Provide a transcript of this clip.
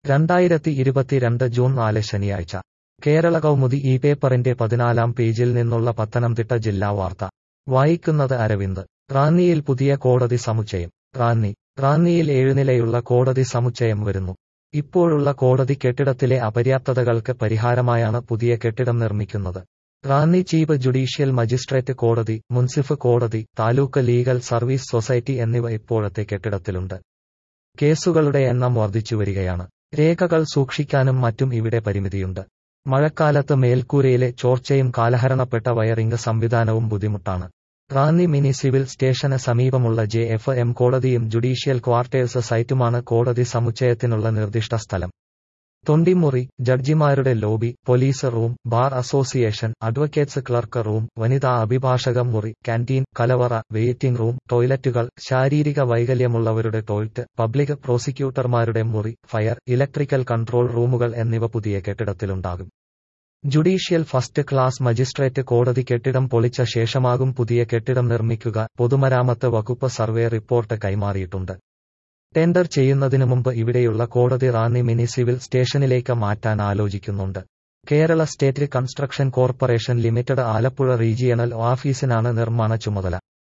രണ്ടായിരത്തി ഇരുപത്തിരണ്ട് ജൂൺ നാല് ശനിയാഴ്ച കേരള കൗമുദി ഈ പേപ്പറിന്റെ പതിനാലാം പേജിൽ നിന്നുള്ള പത്തനംതിട്ട ജില്ലാ വാർത്ത വായിക്കുന്നത് അരവിന്ദ് റാന്നിയിൽ പുതിയ കോടതി സമുച്ചയം റാന്നി റാന്നിയിൽ ഏഴുനിലയുള്ള കോടതി സമുച്ചയം വരുന്നു ഇപ്പോഴുള്ള കോടതി കെട്ടിടത്തിലെ അപര്യാപ്തതകൾക്ക് പരിഹാരമായാണ് പുതിയ കെട്ടിടം നിർമ്മിക്കുന്നത് റാന്നി ചീഫ് ജുഡീഷ്യൽ മജിസ്ട്രേറ്റ് കോടതി മുൻസിഫ് കോടതി താലൂക്ക് ലീഗൽ സർവീസ് സൊസൈറ്റി എന്നിവ ഇപ്പോഴത്തെ കെട്ടിടത്തിലുണ്ട് കേസുകളുടെ എണ്ണം വർദ്ധിച്ചുവരികയാണ് രേഖകൾ സൂക്ഷിക്കാനും മറ്റും ഇവിടെ പരിമിതിയുണ്ട് മഴക്കാലത്ത് മേൽക്കൂരയിലെ ചോർച്ചയും കാലഹരണപ്പെട്ട വയറിംഗ് സംവിധാനവും ബുദ്ധിമുട്ടാണ് റാന്നി മിനി സിവിൽ സ്റ്റേഷന് സമീപമുള്ള ജെ എഫ് എം കോടതിയും ജുഡീഷ്യൽ ക്വാർട്ടേഴ്സ് സൈറ്റുമാണ് കോടതി സമുച്ചയത്തിനുള്ള നിർദ്ദിഷ്ട സ്ഥലം തൊണ്ടിമുറി ജഡ്ജിമാരുടെ lobby police room bar association advocates clerk room വനിതാ അഭിഭാഷക മുറി കാന്റീൻ കലവറ വെയിറ്റിംഗ് റൂം ടോയ്ലറ്റുകൾ ശാരീരിക വൈകല്യമുള്ളവരുടെ ടോയ്ലറ്റ് പബ്ലിക് പ്രോസിക്യൂട്ടർമാരുടെ മുറി ഫയർ ഇലക്ട്രിക്കൽ കൺട്രോൾ റൂമുകൾ എന്നിവ പുതിയ കെട്ടിടത്തിലുണ്ടാകും ജുഡീഷ്യൽ ഫസ്റ്റ് ക്ലാസ് മജിസ്ട്രേറ്റ് കോടതി കെട്ടിടം പൊളിച്ച ശേഷമാകും പുതിയ കെട്ടിടം നിർമ്മിക്കുക പൊതുമരാമത്ത് വകുപ്പ് സർവേ റിപ്പോർട്ട് കൈമാറിയിട്ടുണ്ട് ടെൻഡർ ചെയ്യുന്നതിനു മുമ്പ് ഇവിടെയുള്ള കോടതി റാന്നി മിനി സിവിൽ സ്റ്റേഷനിലേക്ക് മാറ്റാൻ ആലോചിക്കുന്നുണ്ട് Kerala state construction corporation limited Alappuzha regional ഓഫീസിനാണ് നിർമ്മാണ ചുമതല